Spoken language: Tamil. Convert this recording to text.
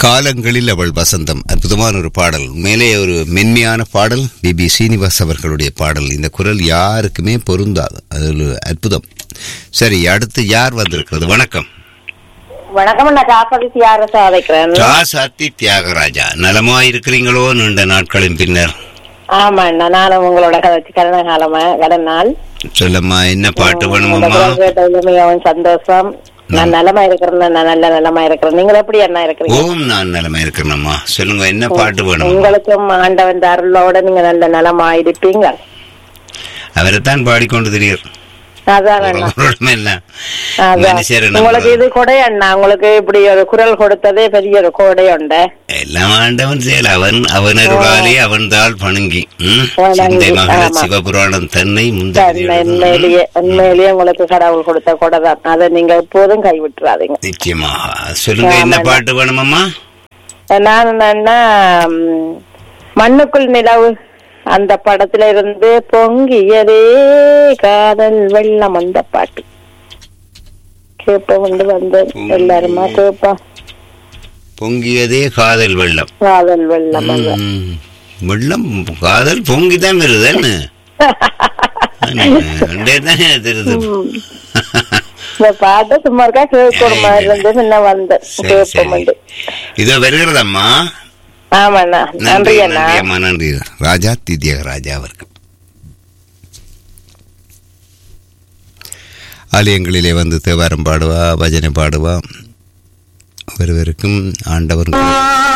காலங்களில் அவள் வசந்தம் அற்புதமான ஒரு பாடல் மேலே ஒரு மென்மையான பாடல் பிபி சீனிவாஸ் அவர்களுடைய பாடல் இந்த குரல் யாருக்குமே பொருந்தாது அது ஒரு அற்புதம் சரி அடுத்து யார் வந்திருக்கிறது வணக்கம் வணக்கம் நான் காப்பதி யார சாதிக்கிறேன் ராசாத்தி தியாகராஜா நலமா இருக்கிறீங்களோ நீண்ட நாட்களின் பின்னர் ஆமா அண்ணா நானும் உங்களோட கதைச்சு கடன காலமா கடன் நாள் சொல்லம்மா என்ன பாட்டு இந்த வேணுமம்மா குரல் கேட்டதுல மிகவும் சந்தோஷம் நான் நலமா இருக்கிறேன் நான் நல்ல நலமா இருக்கிறேன் நீங்க எப்படி அண்ணா இருக்கிறீங்க ஓம் நான் நலமா இருக்கிறேனம்மா சொல்லுங்க என்ன பாட்டு வேணும் உங்களுக்கும் ஆண்டவன் அருளோட நீங்க நல்ல நலமா இருப்பீங்க அவரைத்தான் பாடிக்கொண்டு தெரியும் அதான் அண்ணா எல்லாம் அதான். மனுஷர் உங்களுக்கு நம்ம இது கொடை அண்ணா உங்களுக்கு இப்படி ஒரு குரல் கொடுத்ததே பெரிய ஒரு கொடை உண்டு எல்லாம் ஆண்டவன் செயல் அவன் அவனருளாலே அவன் தாள் பணங்கி ம்? வணங்கி, சிந்தை மகள ஆமா. சிவபுராணம் தன்னை முந்தைய உண்மையிலேயே உண்மையிலேயே உங்களுக்கு கடவுள் கொடுத்த கொடை தான் அதை நீங்க எப்போதும் கைவிட்டுறாதீங்க நிச்சயமாக சொல்லுங்க என்ன ஆமாண்ணா. பாட்டு வேணுமம்மா நான் என்னன்னா ம், மண்ணுக்குள் நிலவு அந்த படத்துல இருந்து பொங்கியதே காதல் வெள்ளம் அந்த பாட்டு கேப்ப கொண்டு வந்து எல்லாருமா கேப்பா பொங்கியதே காதல் வெள்ளம் காதல் வெள்ளம் அந்த ம். வெள்ளம் காதல் பொங்கிதான் வருதுன்னு தானே தெரியுது இந்த பாட்டு சும்மா இருக்கா கேட்கிற மாதிரி இருந்து முன்ன வந்தேன் சரி, கேப்பம் சரி. இதோ வருகிறதம்மா ஆமாண்ணா நன்றி நன்றி அண்ணா நன்றி அம்மா நன்றி ராஜா தித்யக ராஜா அவருக்கு ஆலயங்களிலே வந்து தேவாரம் பாடுவா பஜனை பாடுவா ஒருவருக்கும் ஆண்டவர்